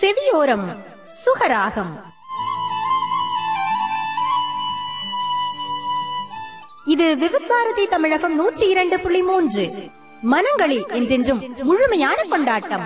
செவியோரம் சுகராகம் இது விவித் பாரதி தமிழகம் நூற்றி இரண்டு புள்ளி மூன்று மனங்களில் என்றென்றும் முழுமையான கொண்டாட்டம்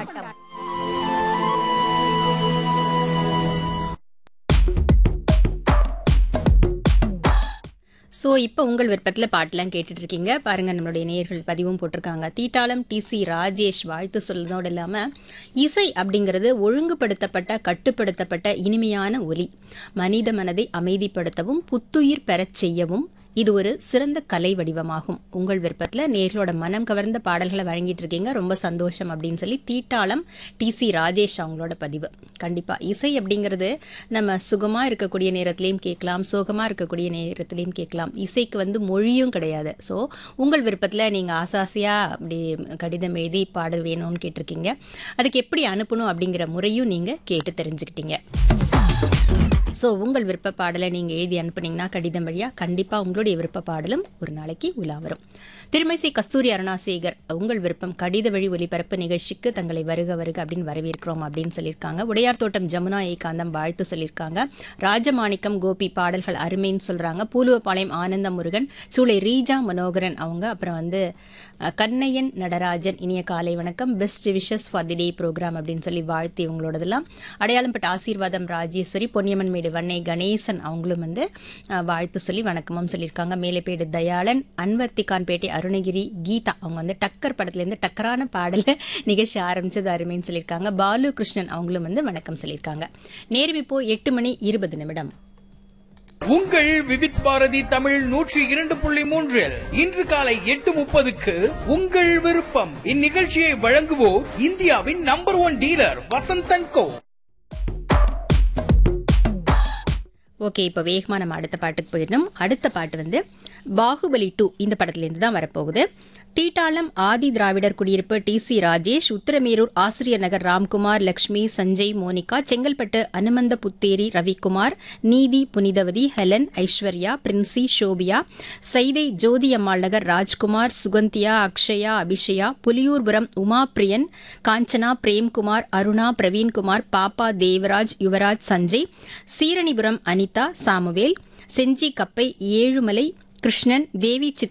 ஸோ இப்போ உங்கள் விருப்பத்தில் பாட்டெலாம் கேட்டுட்டு இருக்கீங்க பாருங்கள் நம்மளுடைய நேயர்கள் பதிவும் போட்டிருக்காங்க தீட்டாளம் டிசி ராஜேஷ் வாழ்த்து சொல்றதோடு இல்லாமல் இசை அப்படிங்கிறது ஒழுங்குபடுத்தப்பட்ட கட்டுப்படுத்தப்பட்ட இனிமையான ஒலி மனித மனதை அமைதிப்படுத்தவும் புத்துயிர் பெறச் செய்யவும் இது ஒரு சிறந்த கலை வடிவமாகும் உங்கள் விருப்பத்தில் நேர்களோட மனம் கவர்ந்த பாடல்களை வழங்கிட்டு இருக்கீங்க ரொம்ப சந்தோஷம் அப்படின்னு சொல்லி தீட்டாளம் டிசி ராஜேஷ் அவங்களோட பதிவு கண்டிப்பாக இசை அப்படிங்கிறது நம்ம சுகமாக இருக்கக்கூடிய நேரத்துலையும் கேட்கலாம் சோகமாக இருக்கக்கூடிய நேரத்துலையும் கேட்கலாம் இசைக்கு வந்து மொழியும் கிடையாது ஸோ உங்கள் விருப்பத்தில் நீங்கள் ஆசாசியாக அப்படி கடிதம் எழுதி பாடல் வேணும்னு கேட்டிருக்கீங்க அதுக்கு எப்படி அனுப்பணும் அப்படிங்கிற முறையும் நீங்கள் கேட்டு தெரிஞ்சுக்கிட்டீங்க ஸோ உங்கள் விருப்ப பாடலை நீங்கள் எழுதி அனுப்புனீங்கன்னா கடிதம் வழியாக கண்டிப்பாக உங்களுடைய விருப்ப பாடலும் ஒரு நாளைக்கு உலா வரும் திருமைசை கஸ்தூரி அருணாசேகர் உங்கள் விருப்பம் கடித வழி ஒலிபரப்பு நிகழ்ச்சிக்கு தங்களை வருக வருக அப்படின்னு வரவேற்கிறோம் அப்படின்னு சொல்லியிருக்காங்க உடையார் தோட்டம் ஜமுனா ஏகாந்தம் வாழ்த்து சொல்லியிருக்காங்க ராஜமாணிக்கம் கோபி பாடல்கள் அருமைன்னு சொல்கிறாங்க பூலுவப்பாளையம் ஆனந்த முருகன் சூளை ரீஜா மனோகரன் அவங்க அப்புறம் வந்து அஹ், கண்ணையன் நடராஜன் இனிய காலை வணக்கம் best wishes for the day programme அப்படின்னு சொல்லி வாழ்த்தி இவங்களோடதெல்லாம் அடையாளம் பட்ட ஆசீர்வாதம் ராஜேஸ்வரி பொன்னியம்மன் மேடு வன்னை கணேசன் அவங்களும் வந்து அஹ், வாழ்த்து சொல்லி வணக்கமும் சொல்லியிருக்காங்க மேலேப்பேடு தயாளன் அன்வர்த்திகான்பேட்டை அருணகிரி கீதா அவங்க வந்து டக்கர் படத்துலேருந்து டக்கரான பாடல நிகழ்ச்சி ஆரம்பிச்சது அருமைன்னு சொல்லியிருக்காங்க பாலு கிருஷ்ணன் அவங்களும் வந்து வணக்கம் சொல்லியிருக்காங்க நேரம் இப்போ எட்டு மணி இருபது நிமிடம் உங்கள் விவித் பாரதி தமிழ் நூற்றி இரண்டு புள்ளி மூன்றில் இன்று காலை எட்டு முப்பதுக்கு உங்கள் விருப்பம் இந்நிகழ்ச்சியை வழங்குவோர் இந்தியாவின் number one dealer Vasanthan co okay இப்போ வேகமாக நம்ம அடுத்த பாட்டுக்கு போயிடணும் அடுத்த பாட்டு வந்து பாகுபலி டூ இந்த படத்துலேருந்து தான் வரப்போகுது தீட்டாளம் ஆதி திராவிடர் குடியிருப்பு D C Rajesh Uthiramerur Asiriyar Nagar Ramkumar Lakshmi Sanjay Monica Chengalpattu Anumantha Putheri Ravikumar Neethi Punithavathi Helen Aishwarya Princy Sophia Saidai Jothi Ammal Nagar Rajkumar Suganthiya Akshaya Abishaya Puliyurpuram Uma Priyan Kanchana Premkumar Aruna Praveenkumar Pappa Devaraj Yuvaraj Sanjay Seeranipuram Anitha Samuel Gingee Kappai Ezhumalai Krishnan தேவி சித்